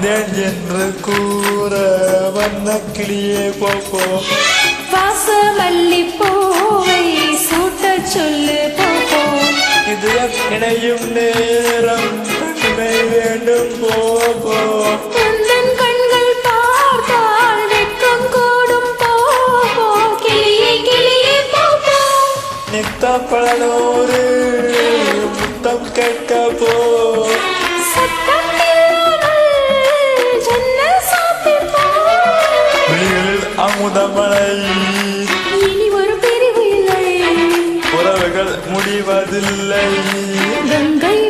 வந்தேன் என்று கூற வண்ண கிளியே போப்போ வாசமல்லி பூவை சூட்ட சொல்லு போப்போ இது இணையும் நேரம் பெண்மை வேண்டும் போப்போ உந்தன் கண்கள் பார்த்தால் வெட்கம் கூடும் போப்போ கிளியே கிளியே போப்போ நித்த பழனோரு முத்தம் கேட்க போ சத்தம் இல்லாமல் ஜன்னல் சாத்திப் போ. விழிகளில் அமுதமலை இனி ஒரு பிரிவு இல்லை உறவுகள் முடிவதில்லை கங்கை